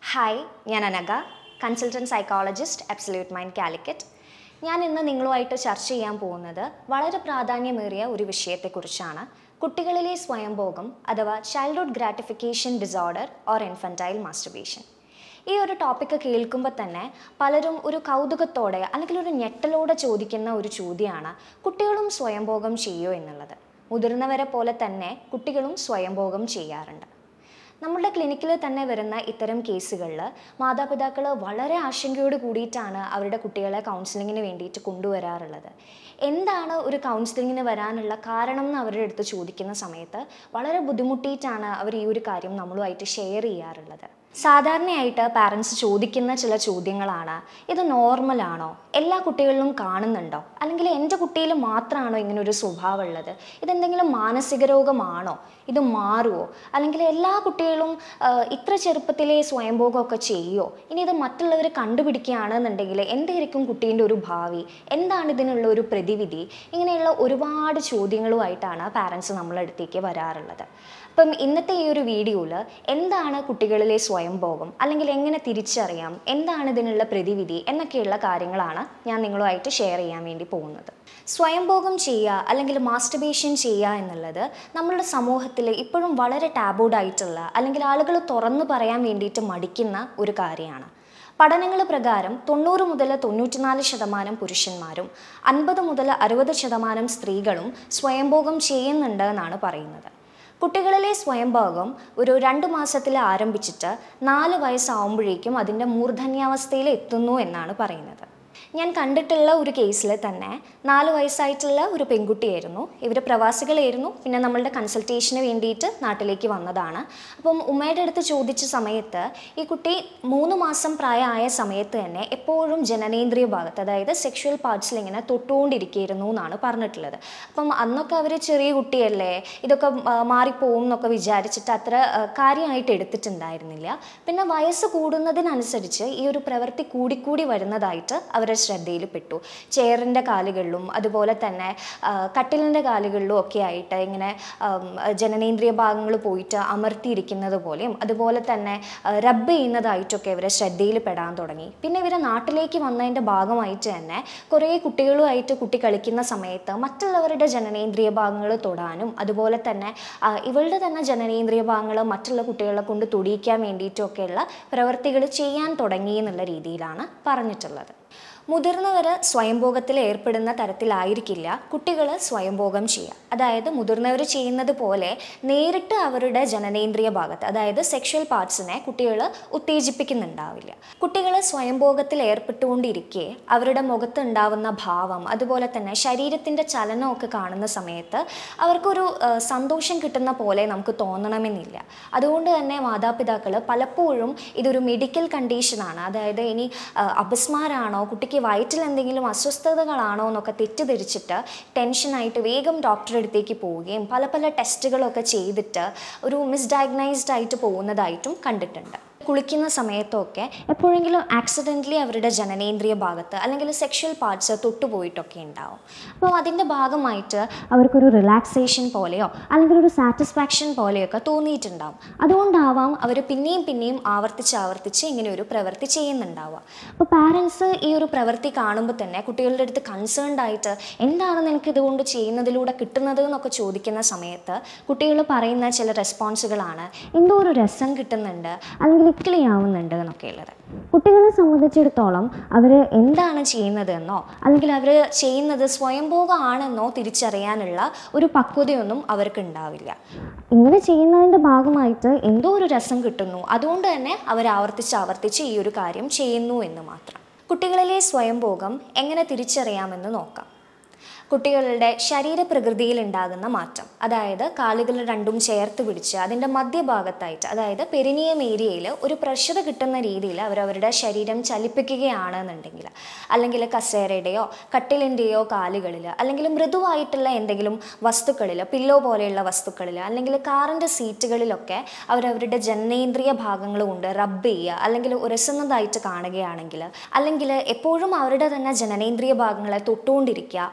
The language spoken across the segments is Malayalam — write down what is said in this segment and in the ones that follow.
ഹായ് ഞാൻ Anagha consultant psychologist absolute mind Calicut ഞാൻ ഇന്ന് നിങ്ങളുമായിട്ട് ചർച്ച ചെയ്യാൻ പോകുന്നത് വളരെ പ്രാധാന്യമേറിയ ഒരു വിഷയത്തെക്കുറിച്ചാണ് കുട്ടികളിലെ സ്വയംഭോഗം അഥവാ childhood gratification disorder or infantile masturbation ഈ ഒരു ടോപ്പിക്ക് കേൾക്കുമ്പോൾ തന്നെ പലരും ഒരു കൗതുകത്തോടെ അല്ലെങ്കിൽ ഒരു ഞെട്ടലോടെ ചോദിക്കുന്ന ഒരു ചോദ്യമാണ് കുട്ടികളും സ്വയംഭോഗം ചെയ്യുമോ എന്നുള്ളത് മുതിർന്നവരെ പോലെ തന്നെ കുട്ടികളും സ്വയംഭോഗം ചെയ്യാറുണ്ട് നമ്മുടെ ക്ലിനിക്കിൽ തന്നെ വരുന്ന ഇത്തരം കേസുകളിൽ മാതാപിതാക്കൾ വളരെ ആശങ്കയോട് കൂടിയിട്ടാണ് അവരുടെ കുട്ടികളെ കൗൺസിലിങ്ങിന് വേണ്ടിയിട്ട് കൊണ്ടുവരാറുള്ളത് എന്താണ് ഒരു കൗൺസിലിങ്ങിന് വരാനുള്ള കാരണം എന്ന് അവരുടെ അടുത്ത് ചോദിക്കുന്ന സമയത്ത് വളരെ ബുദ്ധിമുട്ടിയിട്ടാണ് അവർ ഈ ഒരു കാര്യം നമ്മളുമായിട്ട് ഷെയർ ചെയ്യാറുള്ളത് സാധാരണയായിട്ട് പാരൻസ് ചോദിക്കുന്ന ചില ചോദ്യങ്ങളാണ് ഇത് നോർമലാണോ എല്ലാ കുട്ടികളിലും കാണുന്നുണ്ടോ അല്ലെങ്കിൽ എൻ്റെ കുട്ടിയിൽ മാത്രമാണോ ഇങ്ങനെ ഒരു സ്വഭാവം ഉള്ളത് ഇതെന്തെങ്കിലും മാനസിക രോഗമാണോ ഇത് മാറുമോ അല്ലെങ്കിൽ എല്ലാ കുട്ടികളും ആ, ഇത്ര ചെറുപ്പത്തിലേ സ്വയംഭോഗമൊക്കെ ചെയ്യുമോ ഇനി ഇത് മറ്റുള്ളവർ കണ്ടുപിടിക്കുകയാണെന്നുണ്ടെങ്കിൽ എന്തായിരിക്കും കുട്ടീൻ്റെ ഒരു ഭാവി എന്താണ് ഇതിനുള്ള ഒരു പ്രതിവിധി ഇങ്ങനെയുള്ള ഒരുപാട് ചോദ്യങ്ങളുമായിട്ടാണ് പാരൻസ് നമ്മളെ അടുത്തേക്ക് വരാറുള്ളത് അപ്പം ഇന്നത്തെ ഈ ഒരു വീഡിയോയിൽ എന്താണ് കുട്ടികളിലെ സ്വയംഭോഗം അല്ലെങ്കിൽ എങ്ങനെ തിരിച്ചറിയാം എന്താണ് ഇതിനുള്ള പ്രതിവിധി എന്നൊക്കെയുള്ള കാര്യങ്ങളാണ് ഞാൻ നിങ്ങളുമായിട്ട് ഷെയർ ചെയ്യാൻ വേണ്ടി പോകുന്നത് സ്വയംഭോഗം ചെയ്യുക അല്ലെങ്കിൽ മാസ്റ്റർബേഷൻ ചെയ്യുക എന്നുള്ളത് നമ്മളുടെ സമൂഹത്തിൽ ഇപ്പോഴും വളരെ ടാബൂഡ് ആയിട്ടുള്ള അല്ലെങ്കിൽ ആളുകൾ തുറന്നു പറയാൻ വേണ്ടിയിട്ട് മടിക്കുന്ന ഒരു കാര്യമാണ് പഠനങ്ങൾ പ്രകാരം തൊണ്ണൂറ് മുതൽ തൊണ്ണൂറ്റിനാല് ശതമാനം പുരുഷന്മാരും അൻപത് മുതൽ അറുപത് ശതമാനം സ്ത്രീകളും സ്വയംഭോഗം ചെയ്യുന്നുണ്ട് എന്നാണ് പറയുന്നത് കുട്ടികളിലെ സ്വയംഭോഗം ഒരു രണ്ട് മാസത്തിൽ ആരംഭിച്ചിട്ട് നാല് വയസ്സാവുമ്പോഴേക്കും അതിൻ്റെ മൂർധന്യാവസ്ഥയിൽ എത്തുന്നു എന്നാണ് പറയുന്നത് ഞാൻ കണ്ടിട്ടുള്ള ഒരു കേസിൽ തന്നെ നാല് വയസ്സായിട്ടുള്ള ഒരു പെൺകുട്ടിയായിരുന്നു ഇവർ പ്രവാസികളായിരുന്നു പിന്നെ നമ്മളുടെ കൺസൾട്ടേഷന് വേണ്ടിയിട്ട് നാട്ടിലേക്ക് വന്നതാണ് അപ്പം ഉമ്മയുടെ അടുത്ത് ചോദിച്ച സമയത്ത് ഈ കുട്ടി മൂന്ന് മാസം പ്രായമായ സമയത്ത് തന്നെ എപ്പോഴും ജനനേന്ദ്രിയ ഭാഗത്ത് അതായത് സെക്ഷുവൽ പാർട്സിൽ ഇങ്ങനെ തൊട്ടുകൊണ്ടിരിക്കുകയായിരുന്നു എന്നാണ് പറഞ്ഞിട്ടുള്ളത് അപ്പം അന്നൊക്കെ അവർ ചെറിയ കുട്ടിയല്ലേ ഇതൊക്കെ ആ, മാറിപ്പോവും എന്നൊക്കെ വിചാരിച്ചിട്ട് അത്ര ആ, കാര്യമായിട്ട് എടുത്തിട്ടുണ്ടായിരുന്നില്ല പിന്നെ വയസ്സ് കൂടുന്നതിനനുസരിച്ച് ഈ ഒരു പ്രവൃത്തി കൂടിക്കൂടി വരുന്നതായിട്ട് അവരുടെ ശ്രദ്ധയിൽ പെട്ടു ചെയറിൻ്റെ കാലുകളിലും അതുപോലെ തന്നെ ആ, കട്ടിലിൻ്റെ കാലുകളിലും ഒക്കെ ആയിട്ട് ഇങ്ങനെ ആം, ജനനേന്ദ്രിയ ഭാഗങ്ങൾ പോയിട്ട് അമർത്തിയിരിക്കുന്നത് പോലെയും അതുപോലെ തന്നെ റബ്ബ് ചെയ്യുന്നതായിട്ടൊക്കെ ഇവരെ ശ്രദ്ധയിൽ പെടാൻ തുടങ്ങി പിന്നെ ഇവരെ നാട്ടിലേക്ക് വന്നതിൻ്റെ ഭാഗമായിട്ട് തന്നെ കുറേ കുട്ടികളുമായിട്ട് കുട്ടി കളിക്കുന്ന സമയത്ത് മറ്റുള്ളവരുടെ ജനനേന്ദ്രിയ ഭാഗങ്ങൾ തൊടാനും അതുപോലെ തന്നെ ആ, ഇവളുടെ തന്നെ ജനനേന്ദ്രിയ ഭാഗങ്ങൾ മറ്റുള്ള കുട്ടികളെ കൊണ്ട് തൊടിയിക്കാൻ വേണ്ടിയിട്ടൊക്കെയുള്ള പ്രവൃത്തികൾ ചെയ്യാൻ തുടങ്ങി എന്നുള്ള രീതിയിലാണ് പറഞ്ഞിട്ടുള്ളത് മുതിർന്നവർ സ്വയംഭോഗത്തിൽ ഏർപ്പെടുന്ന തരത്തിലായിരിക്കില്ല കുട്ടികൾ സ്വയംഭോഗം ചെയ്യുക അതായത് മുതിർന്നവർ ചെയ്യുന്നത് പോലെ നേരിട്ട് അവരുടെ ജനനേന്ദ്രിയ ഭാഗത്ത് അതായത് സെക്ഷൽ പാർട്സിനെ കുട്ടികൾ ഉത്തേജിപ്പിക്കുന്നുണ്ടാവില്ല കുട്ടികൾ സ്വയംഭോഗത്തിൽ ഏർപ്പെട്ടുകൊണ്ടിരിക്കെ അവരുടെ മുഖത്ത് ഉണ്ടാവുന്ന ഭാവം അതുപോലെ തന്നെ ശരീരത്തിൻ്റെ ചലനമൊക്കെ കാണുന്ന സമയത്ത് അവർക്കൊരു ആ, സന്തോഷം കിട്ടുന്ന പോലെ നമുക്ക് തോന്നണമെന്നില്ല അതുകൊണ്ട് തന്നെ മാതാപിതാക്കൾ പലപ്പോഴും ഇതൊരു മെഡിക്കൽ കണ്ടീഷനാണ് അതായത് ഇനി ആ, അപസ്മാരാണോ കുട്ടിക്ക് വയറ്റിൽ എന്തെങ്കിലും അസ്വസ്ഥതകളാണോ എന്നൊക്കെ തെറ്റിദ്ധരിച്ചിട്ട് ടെൻഷനായിട്ട് വേഗം ഡോക്ടറെ അടുത്തേക്ക് പോവുകയും പല പല ടെസ്റ്റുകളൊക്കെ ചെയ്തിട്ട് ഒരു മിസ്ഡയഗ്നൈസ്ഡ് ആയിട്ട് പോകുന്നതായിട്ടും കണ്ടിട്ടുണ്ട് കുളിക്കുന്ന സമയത്തൊക്കെ എപ്പോഴെങ്കിലും ആക്സിഡൻ്റലി അവരുടെ ജനനേന്ദ്രിയ ഭാഗത്ത് അല്ലെങ്കിൽ സെക്ഷൽ പാർട്സ് തൊട്ടുപോയിട്ടൊക്കെ ഉണ്ടാവും അപ്പോൾ അതിൻ്റെ ഭാഗമായിട്ട് അവർക്കൊരു റിലാക്സേഷൻ പോലെയോ അല്ലെങ്കിൽ ഒരു സാറ്റിസ്ഫാക്ഷൻ പോലെയൊക്കെ തോന്നിയിട്ടുണ്ടാവും അതുകൊണ്ടാവാം അവർ പിന്നെയും പിന്നെയും ആവർത്തിച്ച് ആവർത്തിച്ച് ഇങ്ങനെ ഒരു പ്രവൃത്തി ചെയ്യുന്നുണ്ടാവുക അപ്പോൾ പാരൻസ് ഈ ഒരു പ്രവൃത്തി കാണുമ്പോൾ തന്നെ കുട്ടികളുടെ അടുത്ത് കൺസേൺഡ് ആയിട്ട് എന്താണ് നിനക്ക് ഇതുകൊണ്ട് ചെയ്യുന്നതിലൂടെ കിട്ടുന്നത് എന്നൊക്കെ ചോദിക്കുന്ന സമയത്ത് കുട്ടികൾ പറയുന്ന ചില റെസ്പോൺസുകളാണ് എന്തോ ഒരു രസം കിട്ടുന്നുണ്ട് അല്ലെങ്കിൽ ഇക്ലി ആവുന്നുണ്ട് എന്നൊക്കെ ഉള്ളത് കുട്ടികളെ സംബന്ധിച്ചിടത്തോളം അവർ എന്താണ് ചെയ്യുന്നത് എന്നോ അല്ലെങ്കിൽ അവർ ചെയ്യുന്നത് സ്വയംഭോഗമാണെന്നോ തിരിച്ചറിയാനുള്ള ഒരു പക്വതയൊന്നും അവർക്ക് ഉണ്ടാവില്ല ഇങ്ങനെ ചെയ്യുന്നതിൻ്റെ ഭാഗമായിട്ട് എന്തോ ഒരു രസം കിട്ടുന്നു അതുകൊണ്ട് തന്നെ അവർ ആവർത്തിച്ച് ആവർത്തിച്ച് ഈ ഒരു കാര്യം ചെയ്യുന്നു എന്ന് മാത്രം കുട്ടികളിലെ സ്വയംഭോഗം എങ്ങനെ തിരിച്ചറിയാമെന്ന് നോക്കാം കുട്ടികളുടെ ശരീരപ്രകൃതിയിൽ ഉണ്ടാകുന്ന മാറ്റം അതായത് കാലുകൾ രണ്ടും ചേർത്ത് പിടിച്ച് അതിൻ്റെ മധ്യഭാഗത്തായിട്ട് അതായത് പെരിനിയം ഏരിയയിൽ ഒരു പ്രഷർ കിട്ടുന്ന രീതിയിൽ അവരവരുടെ ശരീരം ചലിപ്പിക്കുകയാണെന്നുണ്ടെങ്കിൽ അല്ലെങ്കിൽ കസേരയുടെയോ കട്ടിലിൻ്റെയോ കാലുകളിൽ അല്ലെങ്കിൽ മൃദുവായിട്ടുള്ള എന്തെങ്കിലും വസ്തുക്കളിൽ പില്ലോ പോലെയുള്ള വസ്തുക്കളിൽ അല്ലെങ്കിൽ കാറിൻ്റെ സീറ്റുകളിലൊക്കെ അവരവരുടെ ജനനേന്ദ്രിയ ഭാഗങ്ങൾ കൊണ്ട് റബ്ബ് ചെയ്യുക അല്ലെങ്കിൽ ഉരസുന്നതായിട്ട് കാണുകയാണെങ്കിൽ അല്ലെങ്കിൽ എപ്പോഴും അവരുടെ തന്നെ ജനനേന്ദ്രിയ ഭാഗങ്ങളെ തൊട്ടുകൊണ്ടിരിക്കുക മറ്റു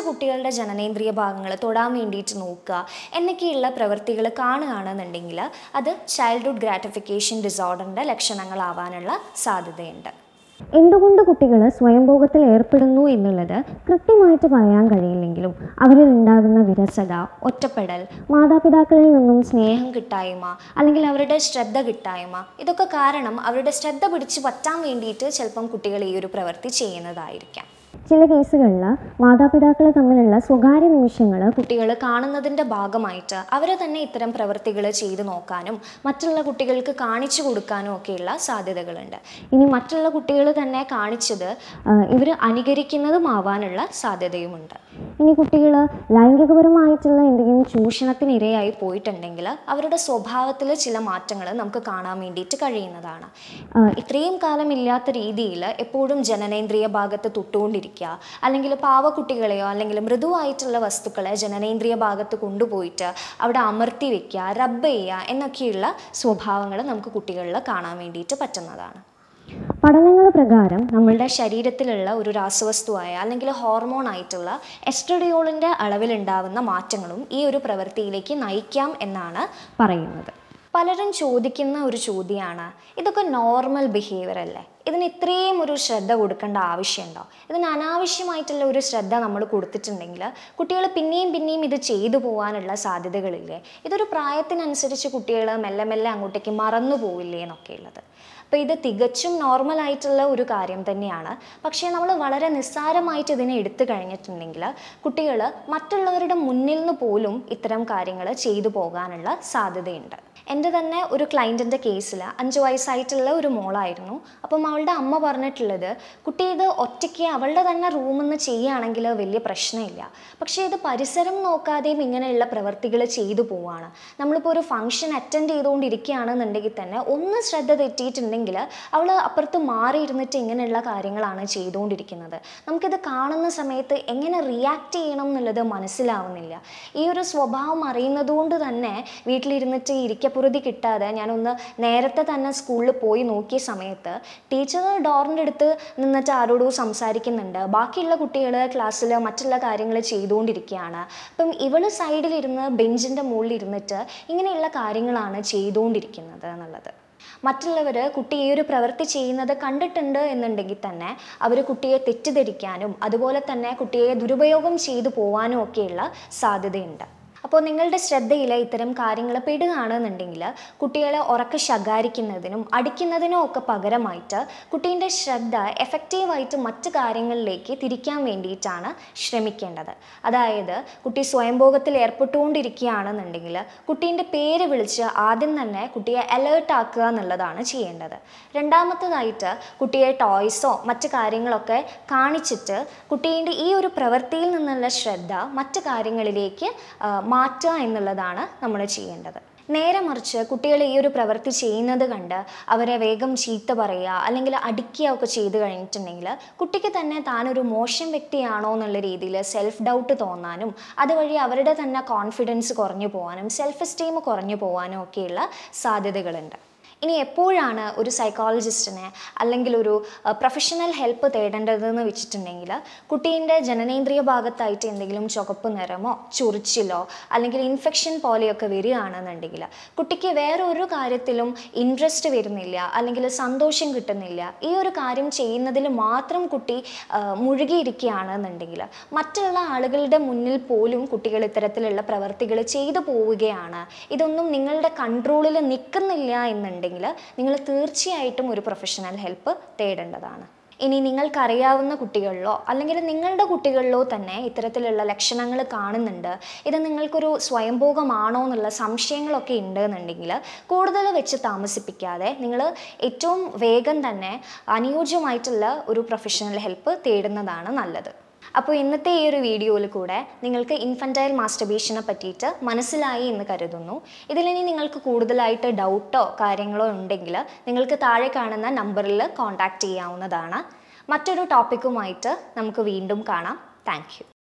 കുട്ടികളുടെ ജനനേന്ദ്രിയ ഭാഗങ്ങൾ തൊടാൻ വേണ്ടിയിട്ട് നോക്കുക എന്നൊക്കെയുള്ള പ്രവൃത്തികൾ കാണുകയാണെന്നുണ്ടെങ്കിൽ അത് ചൈൽഡ്ഹുഡ് ഗ്രാറ്റിഫിക്കേഷൻ ഡിസോർഡറിൻ്റെ ലക്ഷണങ്ങളാവാനുള്ള സാധ്യതയുണ്ട് എന്തുകൊണ്ട് കുട്ടികൾ സ്വയംഭോഗത്തിൽ ഏർപ്പെടുന്നു എന്നുള്ളത് കൃത്യമായിട്ട് പറയാൻ കഴിയില്ലെങ്കിലും അവരിൽ ഉണ്ടാകുന്ന വിരസത ഒറ്റപ്പെടൽ മാതാപിതാക്കളിൽ നിന്നും സ്നേഹം സ്നേഹം കിട്ടായ്മ അല്ലെങ്കിൽ അവരുടെ ശ്രദ്ധ കിട്ടായ്മ ഇതൊക്കെ കാരണം അവരുടെ ശ്രദ്ധ പിടിച്ച് പറ്റാൻ വേണ്ടിയിട്ട് ചിലപ്പം കുട്ടികൾ ഈ ഒരു പ്രവൃത്തി ചെയ്യുന്നതായിരിക്കാം ചില കേസുകളിൽ മാതാപിതാക്കൾ തമ്മിലുള്ള സ്വകാര്യ നിമിഷങ്ങൾ കുട്ടികൾ കാണുന്നതിൻ്റെ ഭാഗമായിട്ട് അവർ തന്നെ ഇത്തരം പ്രവൃത്തികൾ ചെയ്തു നോക്കാനും മറ്റുള്ള കുട്ടികൾക്ക് കാണിച്ചു കൊടുക്കാനും ഒക്കെയുള്ള സാധ്യതകളുണ്ട് ഇനി മറ്റുള്ള കുട്ടികൾ തന്നെ കാണിച്ചത് ഇവർ അനുകരിക്കുന്നതും ആവാനുള്ള സാധ്യതയുമുണ്ട് ഇനി കുട്ടികൾ ലൈംഗികപരമായിട്ടുള്ള എന്തെങ്കിലും ചൂഷണത്തിന് ഇരയായി പോയിട്ടുണ്ടെങ്കിൽ അവരുടെ സ്വഭാവത്തിൽ ചില മാറ്റങ്ങൾ നമുക്ക് കാണാൻ വേണ്ടിയിട്ട് കഴിയുന്നതാണ് ആ, ഇത്രയും കാലം ഇല്ലാത്ത രീതിയിൽ എപ്പോഴും ജനനേന്ദ്രിയ ഭാഗത്ത് തൊട്ടുകൊണ്ടിരിക്കുക അല്ലെങ്കിൽ പാവക്കുട്ടികളെയോ അല്ലെങ്കിൽ മൃദുവായിട്ടുള്ള വസ്തുക്കളെ ജനനേന്ദ്രിയ ഭാഗത്ത് കൊണ്ടുപോയിട്ട് അവിടെ അമർത്തി വെക്കുക റബ്ബ് ചെയ്യുക എന്നൊക്കെയുള്ള സ്വഭാവങ്ങൾ നമുക്ക് കുട്ടികളിൽ കാണാൻ വേണ്ടിയിട്ട് പറ്റുന്നതാണ് പഠനങ്ങൾ പ്രകാരം നമ്മളുടെ ശരീരത്തിലുള്ള ഒരു രാസവസ്തുവായ അല്ലെങ്കിൽ ഹോർമോൺ ആയിട്ടുള്ള എസ്ട്രഡിയോളിൻ്റെ അളവിലുണ്ടാവുന്ന മാറ്റങ്ങളും ഈ ഒരു പ്രവൃത്തിയിലേക്ക് നയിക്കാം എന്നാണ് പറയുന്നത് പലരും ചോദിക്കുന്ന ഒരു ചോദ്യമാണ് ഇതൊക്കെ നോർമൽ ബിഹേവിയർ അല്ലേ ഇതിന് ഇത്രയും ഒരു ശ്രദ്ധ കൊടുക്കേണ്ട ആവശ്യമുണ്ടോ ഇതിന് അനാവശ്യമായിട്ടുള്ള ഒരു ശ്രദ്ധ നമ്മൾ കൊടുത്തിട്ടുണ്ടെങ്കിൽ കുട്ടികൾ പിന്നെയും പിന്നെയും ഇത് ചെയ്തു പോകാനുള്ള സാധ്യതകളില്ലേ ഇതൊരു പ്രായത്തിനനുസരിച്ച് കുട്ടികൾ മെല്ലെ മെല്ലെ അങ്ങോട്ടേക്ക് മറന്നു പോവില്ലേ എന്നൊക്കെ ഉള്ളത് അപ്പോൾ ഇത് തികച്ചും നോർമൽ ആയിട്ടുള്ള ഒരു കാര്യം തന്നെയാണ് പക്ഷേ നമ്മൾ വളരെ നിസ്സാരമായിട്ട് ഇതിനെ എടുത്തു കഴിഞ്ഞിട്ടുണ്ടെങ്കിൽ കുട്ടികൾ മറ്റുള്ളവരുടെ മുന്നിൽ നിന്ന് പോലും ഇത്തരം കാര്യങ്ങൾ ചെയ്തു പോകാനുള്ള സാധ്യതയുണ്ട് എൻ്റെ തന്നെ ഒരു ക്ലയൻറ്റിൻ്റെ കേസിൽ അഞ്ച് വയസ്സായിട്ടുള്ള ഒരു മോളായിരുന്നു അപ്പം അവളുടെ അമ്മ പറഞ്ഞിട്ടുള്ളത് കുട്ടി ഇത് ഒറ്റയ്ക്ക് അവളുടെ തന്നെ റൂമിൽ നിന്ന് ചെയ്യുകയാണെങ്കിൽ വലിയ പ്രശ്നമില്ല പക്ഷേ ഇത് പരിസരം നോക്കാതെയും ഇങ്ങനെയുള്ള പ്രവർത്തികൾ ചെയ്തു പോവാണ് നമ്മളിപ്പോൾ ഒരു ഫംഗ്ഷൻ അറ്റൻഡ് ചെയ്തുകൊണ്ടിരിക്കുകയാണെന്നുണ്ടെങ്കിൽ തന്നെ ഒന്ന് ശ്രദ്ധ തെറ്റിയിട്ടുണ്ടെങ്കിൽ അവൾ അപ്പുറത്ത് മാറിയിരുന്നിട്ട് ഇങ്ങനെയുള്ള കാര്യങ്ങളാണ് ചെയ്തുകൊണ്ടിരിക്കുന്നത് നമുക്കിത് കാണുന്ന സമയത്ത് എങ്ങനെ റിയാക്ട് ചെയ്യണം എന്നുള്ളത് മനസ്സിലാവുന്നില്ല ഈ ഒരു സ്വഭാവം അറിയുന്നതുകൊണ്ട് തന്നെ വീട്ടിലിരുന്നിട്ട് ഇരിക്കപ്പുറതി കിട്ടാതെ ഞാനൊന്ന് നേരത്തെ തന്നെ സ്കൂളിൽ പോയി നോക്കിയ സമയത്ത് ടീച്ചർ ഡോറിൻ്റെ അടുത്ത് നിന്നിട്ട് ആരോടോ സംസാരിക്കുന്നുണ്ട് ബാക്കിയുള്ള കുട്ടികൾ ക്ലാസ്സിൽ മറ്റുള്ള കാര്യങ്ങൾ ചെയ്തുകൊണ്ടിരിക്കുകയാണ് അപ്പം ഇവള് സൈഡിലിരുന്ന് ബെഞ്ചിൻ്റെ മുകളിൽ ഇരുന്നിട്ട് ഇങ്ങനെയുള്ള കാര്യങ്ങളാണ് ചെയ്തുകൊണ്ടിരിക്കുന്നത് എന്നുള്ളത് മറ്റുള്ളവർ കുട്ടി ഈ ഒരു പ്രവൃത്തി ചെയ്യുന്നത് കണ്ടിട്ടുണ്ട് എന്നുണ്ടെങ്കിൽ തന്നെ അവർ കുട്ടിയെ തെറ്റിദ്ധരിക്കാനും അതുപോലെ തന്നെ കുട്ടിയെ ദുരുപയോഗം ചെയ്തു പോകാനും ഒക്കെയുള്ള സാധ്യതയുണ്ട് അപ്പോൾ നിങ്ങളുടെ ശ്രദ്ധയിൽ ഇത്തരം കാര്യങ്ങൾ പെടുകയാണെന്നുണ്ടെങ്കിൽ കുട്ടികളെ ഉറക്കെ ശകാരിക്കുന്നതിനും അടിക്കുന്നതിനും ഒക്കെ പകരമായിട്ട് കുട്ടീൻ്റെ ശ്രദ്ധ എഫക്റ്റീവായിട്ട് മറ്റ് കാര്യങ്ങളിലേക്ക് തിരിക്കാൻ വേണ്ടിയിട്ടാണ് ശ്രമിക്കേണ്ടത് അതായത് കുട്ടി സ്വയംഭോഗത്തിൽ ഏർപ്പെട്ടുകൊണ്ടിരിക്കുകയാണെന്നുണ്ടെങ്കിൽ കുട്ടീൻ്റെ പേര് വിളിച്ച് ആദ്യം തന്നെ കുട്ടിയെ അലേർട്ട് ആക്കുക എന്നുള്ളതാണ് ചെയ്യേണ്ടത് രണ്ടാമത്തതായിട്ട് കുട്ടിയെ ടോയ്സോ മറ്റ് കാര്യങ്ങളൊക്കെ കാണിച്ചിട്ട് കുട്ടീൻ്റെ ഈ ഒരു പ്രവൃത്തിയിൽ നിന്നുള്ള ശ്രദ്ധ മറ്റ് കാര്യങ്ങളിലേക്ക് ആ, മാറ്റുക എന്നുള്ളതാണ് നമ്മൾ ചെയ്യേണ്ടത് നേരെ മറിച്ച് കുട്ടികൾ ഈ ഒരു പ്രവൃത്തി ചെയ്യുന്നത് കണ്ട് അവരെ വേഗം ചീത്ത പറയുക അല്ലെങ്കിൽ അടിക്കുക ഒക്കെ ചെയ്ത് കഴിഞ്ഞിട്ടുണ്ടെങ്കിൽ കുട്ടിക്ക് തന്നെ താനൊരു മോശം വ്യക്തിയാണോ എന്നുള്ള രീതിയിൽ സെൽഫ് ഡൗട്ട് തോന്നാനും അതുവഴി അവരുടെ തന്നെ കോൺഫിഡൻസ് കുറഞ്ഞു പോകാനും സെൽഫ് എസ്റ്റീം കുറഞ്ഞു പോകാനും ഒക്കെയുള്ള സാധ്യതകളുണ്ട് ഇനി എപ്പോഴാണ് ഒരു സൈക്കോളജിസ്റ്റിനെ അല്ലെങ്കിൽ ഒരു പ്രൊഫഷണൽ ഹെൽപ്പ് തേടേണ്ടതെന്ന് വെച്ചിട്ടുണ്ടെങ്കിൽ കുട്ടീൻ്റെ ജനനേന്ദ്രിയ ഭാഗത്തായിട്ട് എന്തെങ്കിലും ചുവപ്പ് നിറമോ ചൊറിച്ചിലോ അല്ലെങ്കിൽ ഇൻഫെക്ഷൻ പോലെയൊക്കെ വരികയാണെന്നുണ്ടെങ്കിൽ കുട്ടിക്ക് വേറെ ഒരു കാര്യത്തിലും ഇൻട്രസ്റ്റ് വരുന്നില്ല അല്ലെങ്കിൽ സന്തോഷം കിട്ടുന്നില്ല ഈ ഒരു കാര്യം ചെയ്യുന്നതിൽ മാത്രം കുട്ടി ആ, മുഴുകിയിരിക്കുകയാണെന്നുണ്ടെങ്കിൽ മറ്റുള്ള ആളുകളുടെ മുന്നിൽ പോലും കുട്ടികൾ ഇത്തരത്തിലുള്ള പ്രവർത്തികൾ ചെയ്തു പോവുകയാണ് ഇതൊന്നും നിങ്ങളുടെ കൺട്രോളിൽ നിൽക്കുന്നില്ല എന്നുണ്ടെങ്കിൽ നിങ്ങൾ തീർച്ചയായിട്ടും ഒരു പ്രൊഫഷണൽ ഹെൽപ്പ് തേടേണ്ടതാണ് ഇനി നിങ്ങൾക്കറിയാവുന്ന കുട്ടികളിലോ അല്ലെങ്കിൽ നിങ്ങളുടെ കുട്ടികളിലോ തന്നെ ഇത്തരത്തിലുള്ള ലക്ഷണങ്ങൾ കാണുന്നുണ്ട് ഇത് നിങ്ങൾക്കൊരു സ്വയംഭോഗമാണോ എന്നുള്ള സംശയങ്ങളൊക്കെ ഉണ്ട് എന്നുണ്ടെങ്കിൽ കൂടുതൽ വെച്ച് താമസിപ്പിക്കാതെ നിങ്ങൾ ഏറ്റവും വേഗം തന്നെ അനുയോജ്യമായിട്ടുള്ള ഒരു പ്രൊഫഷണൽ ഹെൽപ്പ് തേടുന്നതാണ് നല്ലത് അപ്പോൾ ഇന്നത്തെ ഈ ഒരു വീഡിയോയിൽ കൂടെ നിങ്ങൾക്ക് ഇൻഫൻറ്റൈൽ മാസ്റ്റർബേഷനെ പറ്റിയിട്ട് മനസ്സിലായി എന്ന് കരുതുന്നു ഇതിലിനി നിങ്ങൾക്ക് കൂടുതലായിട്ട് ഡൗട്ടോ കാര്യങ്ങളോ ഉണ്ടെങ്കിൽ നിങ്ങൾക്ക് താഴെ കാണുന്ന നമ്പറിൽ കോൺടാക്റ്റ് ചെയ്യാവുന്നതാണ് മറ്റൊരു ടോപ്പിക്കുമായിട്ട് നമുക്ക് വീണ്ടും കാണാം താങ്ക്